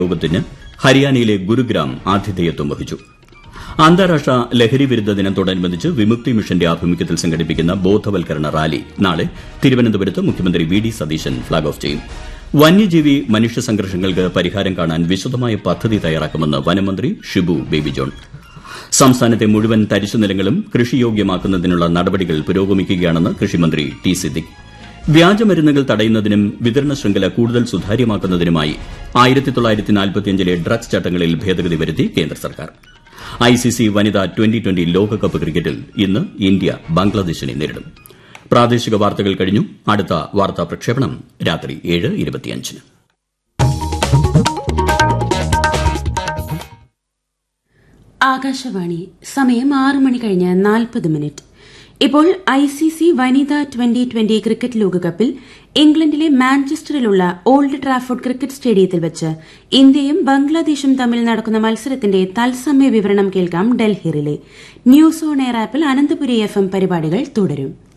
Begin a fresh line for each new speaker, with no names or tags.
യോഗത്തിന് ഹരിയാനയിലെ ഗുരുഗ്രാം ആതിഥേയത്വം വഹിച്ചു അന്താരാഷ്ട്ര ലഹരി വിരുദ്ധ ദിനത്തോടനുബന്ധിച്ച് വിമുക്തി മിഷന്റെ ആഭിമുഖ്യത്തിൽ സംഘടിപ്പിക്കുന്ന ബോധവൽക്കരണ റാലി നാളെ തിരുവനന്തപുരത്ത് മുഖ്യമന്ത്രി V D Satheesan flag off ചെയ്യും വന്യജീവി മനുഷ്യ സംഘർഷങ്ങൾക്ക് പരിഹാരം കാണാൻ വിശദമായ പദ്ധതി തയ്യാറാക്കുമെന്ന് വനമന്ത്രി ഷിബു ബേബി ജോൺ സംസ്ഥാനത്തെ മുഴുവൻ തരിശുനിലങ്ങളും കൃഷിയോഗ്യമാക്കുന്നതിനുള്ള നടപടികൾ പുരോഗമിക്കുകയാണെന്ന് കൃഷിമന്ത്രി ടി സിദ്ദിഖ് വ്യാജമരുന്നുകൾ തടയുന്നതിനും വിതരണ ശൃംഖല കൂടുതൽ സുതാര്യമാക്കുന്നതിനുമായി ലെ ഡ്രഗ്സ് ചട്ടങ്ങളിൽ ഭേദഗതി വരുത്തി കേന്ദ്ര സർക്കാർ ഐസിസി വനിതാ ട്വന്റി ട്വന്റി ലോകകപ്പ് ക്രിക്കറ്റിൽ ഇന്ന് ഇന്ത്യ ബംഗ്ലാദേശിനെ നേരിടും പ്രാദേശിക വാർത്തകൾ കഴിഞ്ഞു അടുത്ത വാർത്താ പ്രക്ഷേപണം രാത്രി ഏഴ് ഇരുപത്തിയഞ്ചിന്
ആകാശവാണി സമയം ആറ് മണി കഴിഞ്ഞ് നാൽപ്പത് മിനിറ്റ് ഇപ്പോൾ ഐ സി സി വനിതാ ട്വന്റി ട്വന്റി ക്രിക്കറ്റ് ലോകകപ്പിൽ ഇംഗ്ലണ്ടിലെ മാഞ്ചസ്റ്ററിലുള്ള ഓൾഡ് ട്രാഫോർഡ് ക്രിക്കറ്റ് സ്റ്റേഡിയത്തിൽ വെച്ച് ഇന്ത്യയും ബംഗ്ലാദേശും തമ്മിൽ നടക്കുന്ന മത്സരത്തിന്റെ തത്സമയ വിവരണം കേൾക്കാം Delhi relay news on air ആപ്പിൽ അനന്തപുരി എഫ് എം പരിപാടികൾ തുടരും